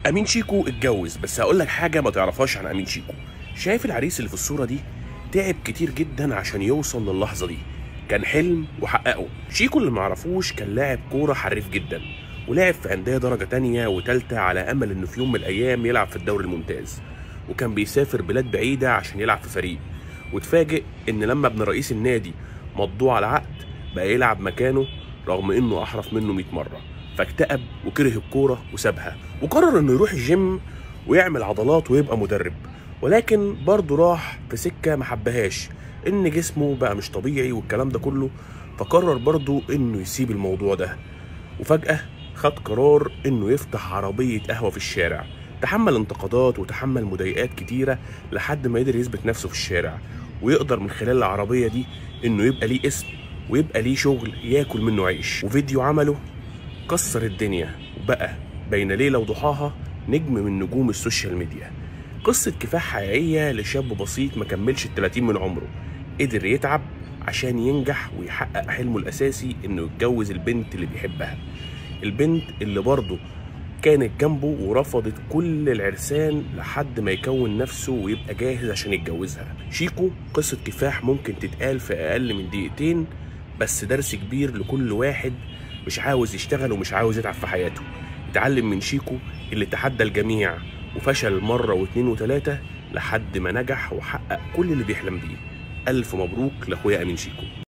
امين شيكو اتجوز بس هقول لك حاجه ما تعرفهاش عن امين شيكو شايف العريس اللي في الصوره دي تعب كتير جدا عشان يوصل للحظه دي كان حلم وحققه شيكو اللي معرفوش كان لاعب كوره حريف جدا ولعب في انديه درجه تانية وتالتة على امل انه في يوم من الايام يلعب في الدوري الممتاز وكان بيسافر بلاد بعيده عشان يلعب في فريق وتفاجئ ان لما ابن رئيس النادي مضوه على عقد بقى يلعب مكانه رغم انه احرف منه 100 مره فاكتئب وكره الكوره وسابها وقرر انه يروح الجيم ويعمل عضلات ويبقى مدرب ولكن برضه راح في سكه ما حبهاش ان جسمه بقى مش طبيعي والكلام ده كله فقرر برضه انه يسيب الموضوع ده وفجاه خد قرار انه يفتح عربيه قهوه في الشارع تحمل انتقادات وتحمل مضايقات كتيره لحد ما قدر يثبت نفسه في الشارع ويقدر من خلال العربيه دي انه يبقى ليه اسم ويبقى ليه شغل ياكل منه عيش وفيديو عمله كسر الدنيا وبقى بين ليلة وضحاها نجم من نجوم السوشيال ميديا قصة كفاح حقيقية لشاب بسيط ما كملش التلاتين من عمره قدر يتعب عشان ينجح ويحقق حلمه الأساسي إنه يتجوز البنت اللي بيحبها البنت اللي برضه كانت جنبه ورفضت كل العرسان لحد ما يكون نفسه ويبقى جاهز عشان يتجوزها شيكو قصة كفاح ممكن تتقال في أقل من دقيقتين بس درس كبير لكل واحد مش عاوز يشتغل ومش عاوز يتعب في حياته اتعلم من شيكو اللي تحدى الجميع وفشل مرة واتنين وتلاتة لحد ما نجح وحقق كل اللي بيحلم بيه ألف مبروك لأخويا أمين شيكو